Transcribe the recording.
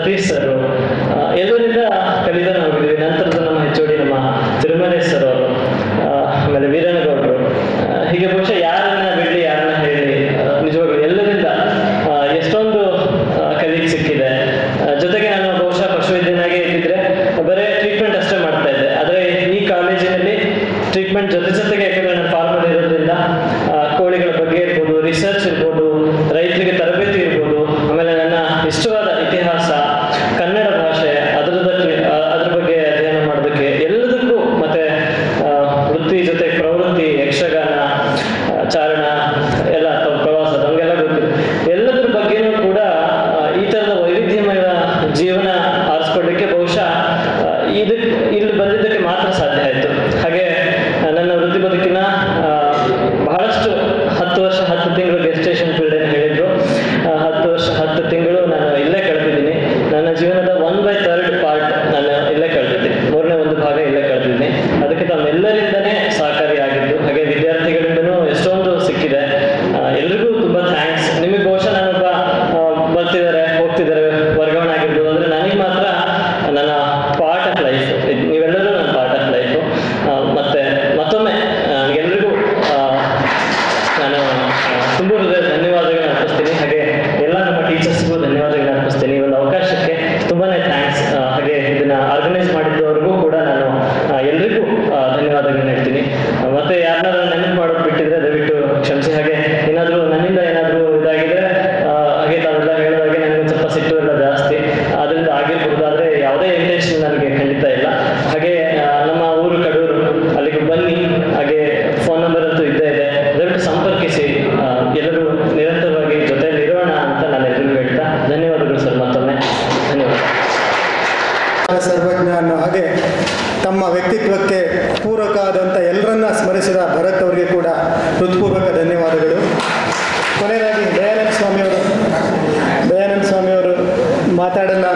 Satish sir ಎಲ್ಲರಿಂದ ಕಲಿತ ನಾವು ಹೋಗಿದ್ವಿ ನಂತರದ ನಮ್ಮ ಹೆಚ್ಚೋಡಿ ನಮ್ಮ ತಿರುಮಲೇಶ್ ಸರ್ ಅವರು ಆ, ಆಮೇಲೆ ವೀರನಗೌಡರು ಆ, ಹೀಗೆ ಬಹುಶಃ ಯಾರನ್ನ ಬಿಡಲಿ ಯಾರನ್ನ ಹೇಳಿ ಆ, ನಿಜವಾಗ್ಲೂ ಎಲ್ಲರಿಂದ ಆ, ಎಷ್ಟೊಂದು ಆ, ಕಲಿಯಕ್ಕೆ ಸಿಕ್ಕಿದೆ ಆ, ಜೊತೆಗೆ ನಾನು ಬಹುಶಃ ಪಶುವೈದ್ಯನಾಗೆ ಇದ್ದಿದ್ರೆ ಬರೀ ಟ್ರೀಟ್ಮೆಂಟ್ ಅಷ್ಟೇ ಮಾಡ್ತಾ ಇದ್ದೆ ಆದರೆ ಈ ಕಾಲೇಜಿನಲ್ಲಿ ಟ್ರೀಟ್ಮೆಂಟ್ ಜೊತೆ ಜೊತೆಗೆ ಯಾಕಂದ್ರೆ ನಾನು ಫಾರ್ಮರ್ ಇರೋದ್ರಿಂದ ಆ, ಕೋಳಿಗಳ ಬಗ್ಗೆ ಇರ್ಬೋದು ರಿಸರ್ಚ್ ಇರ್ಬೋದು ರೈತರಿಗೆ ತರಬೇತಿ ಇರ್ಬೋದು ಆಮೇಲೆ ನನ್ನ ಇಷ್ಟವಾದ ಇತಿಹಾಸ ಕನ್ನಡ ಭಾಷೆ ಅದರದಕ್ಕೆ ಅದ್ರ ಬಗ್ಗೆ ಅಧ್ಯಯನ ಮಾಡೋದಕ್ಕೆ ಎಲ್ಲದಕ್ಕೂ ಮತ್ತೆ ಆ, ವೃತ್ತಿ ಜೊತೆ ಪ್ರವೃತ್ತಿ ಯಕ್ಷಗಾನ ಆ, ಚಾರಣ ಎಲ್ಲ ಅಥವಾ ಪ್ರವಾಸ ನಮಗೆಲ್ಲ ಗೊತ್ತಿದೆ ಎಲ್ಲದ್ರ ಬಗ್ಗೆನೂ ಕೂಡ ಆ, ಈ ಥರದ ವೈವಿಧ್ಯಮಯ ಜೀವನ ಆರಿಸ್ಕೊಳ್ಳಿಕ್ಕೆ ಬಹುಶಃ ಆ, ಇದಕ್ಕೆ ಇಲ್ಲಿ ಬಂದಿದ್ದಕ್ಕೆ ಮಾತ್ರ ಸಾಧ್ಯ ಆಯಿತು ಹಾಗೆ ಆ, ನನ್ನ ವೃತ್ತಿ ಬದುಕಿನ ಆ, ಬಹಳಷ್ಟು ಹತ್ತು ವರ್ಷ ಹತ್ತು ತಿಂಗಳು ಗೆಸ್ಟೇಷನ್ ಪೀರಿಯಡ್ ಏನು ಹೇಳಿದ್ರು ಆ, ಹತ್ತು ವರ್ಷ ಹತ್ತು ತಿಂಗಳು ನಾನು ಇಲ್ಲೇ ಕಳೆದಿದ್ದೀನಿ ನನ್ನ ಜೀವನದ ಒನ್ ಬೈ ಥರ್ಡ್ ಪಾರ್ಟ್ ನಾನು ಇಲ್ಲೇ ಕಳೆದಿದ್ದೀನಿ ಮೂರನೇ ಒಂದು ಭಾಗ ಇಲ್ಲೇ ಕಳೆದಿದ್ದೀನಿ ಅದಕ್ಕೆ ತಮ್ಮೆಲ್ಲರಿಂದನೇ ಸಹಕಾರಿಯಾಗಿದ್ದು ಹಾಗೆ ವಿದ್ಯಾರ್ಥಿಗಳಿಂದನೂ ಎಷ್ಟೊಂದು ಸಿಕ್ಕಿದೆ ಆ, ಎಲ್ರಿಗೂ ತುಂಬಾ ಥ್ಯಾಂಕ್ಸ್ ನಿಮಗೆ ಬಹುಶಃ ನಾನೊಬ್ಬ ಆ, ಬರ್ತಿದ್ದಾರೆ ಹೋಗ್ತಿದ್ದಾರೆ ವರ್ಗಾವಣೆ ಆಗಿರ್ಬೋದು ಅಂದ್ರೆ ನನಗೆ ಮಾತ್ರ ನನ್ನ ಪಾರ್ಟ್ ಆಫ್ ಲೈಫ್ ನೀವೆಲ್ಲರೂ ನನ್ನ ಪಾರ್ಟ್ ಆಫ್ ಲೈಫು ಮತ್ತೆ ಮತ್ತೊಮ್ಮೆ ಆ, ಎಲ್ರಿಗೂ ಆ, ನಾನು ಆ, ತುಂಬ ಹೃದಯ ಧನ್ಯವಾದಗಳನ್ನ ಅರ್ಪಿಸ್ತೀನಿ ಹಾಗೆ ಎಲ್ಲ ನಮ್ಮ ಟೀಚರ್ಸ್ಗೂ ಧನ್ಯವಾದಗಳನ್ನ ಅರ್ಪಿಸ್ತೀನಿ ಈ ಒಂದು ಅವಕಾಶಕ್ಕೆ ತುಂಬಾನೇ ಥ್ಯಾಂಕ್ಸ್ ಹಾಗೆ ಇದನ್ನ ಆರ್ಗನೈಸ್ ಮಾಡಿದ್ದವ್ರಿಗೂ ಕೂಡ ನಾನು ಆ, ಎಲ್ರಿಗೂ ಆ, ಧನ್ಯವಾದಗಳನ್ನ ಹೇಳ್ತೀನಿ ಆ, ಮತ್ತೆ ಯಾರನ್ನಾದ್ರೂ ನೆನಪು ಮಾಡೋದು ಬಿಟ್ಟಿದ್ರೆ ದಯವಿಟ್ಟು ಕ್ಷಮಿಸಿ ಹಾಗೆ ಏನಾದರೂ ನನ್ನಿಂದ ಏನಾದರೂ ಇದಾಗಿದ್ರೆ ಆ, ಹಾಗೆ ತಾವೆಲ್ಲ ಹೇಳಿದಾಗೆ ನನಗೆ ಒಂದು ಸ್ವಲ್ಪ ಸಿಟ್ಟು ಎಲ್ಲ ಜಾಸ್ತಿ ಅದರಿಂದ ಆಗಿರ್ಬೋದು ಆದರೆ ಯಾವುದೇ ಇಂಟೆನ್ಷನ್ ನನಗೆ ಖಂಡಿತ ಇಲ್ಲ ಹಾಗೆ ಆ, ನಮ್ಮ ಊರು ಕಡೂರು ಅಲ್ಲಿಗೆ ಬನ್ನಿ ಹಾಗೆ ಫೋನ್ ನಂಬರ್ ಅಂತೂ ಇದ್ದೇ ಇದೆ ದಯವಿಟ್ಟು ಸಂಪರ್ಕಿಸಿ ಆ, ಎಲ್ಲರೂ ನಿರಂತರವಾಗಿ ಜೊತೆಯಲ್ಲಿ ಇರೋಣ ಅಂತ ನಾನು ಎಲ್ರಿಗೂ ಹೇಳ್ತಾ ಧನ್ಯವಾದಗಳು ಸರ್ ಮತ್ತೊಮ್ಮೆ ಧನ್ಯವಾದ ಸರ್ವಜ್ಞ ಅನ್ನೋ ಹಾಗೆ ತಮ್ಮ ವ್ಯಕ್ತಿತ್ವಕ್ಕೆ ಪೂರಕ ಆದಂಥ ಎಲ್ಲರನ್ನ ಸ್ಮರಿಸಿದ ಭರತ್ ಅವರಿಗೆ ಕೂಡ ಹೃತ್ಪೂರ್ವಕ ಧನ್ಯವಾದಗಳು ಕೊನೆಯದಾಗಿ ದಯಾನಂದ ಸ್ವಾಮಿಯವರು ದಯಾನಂದ ಸ್ವಾಮಿಯವರು ಮಾತಾಡಲ್ಲ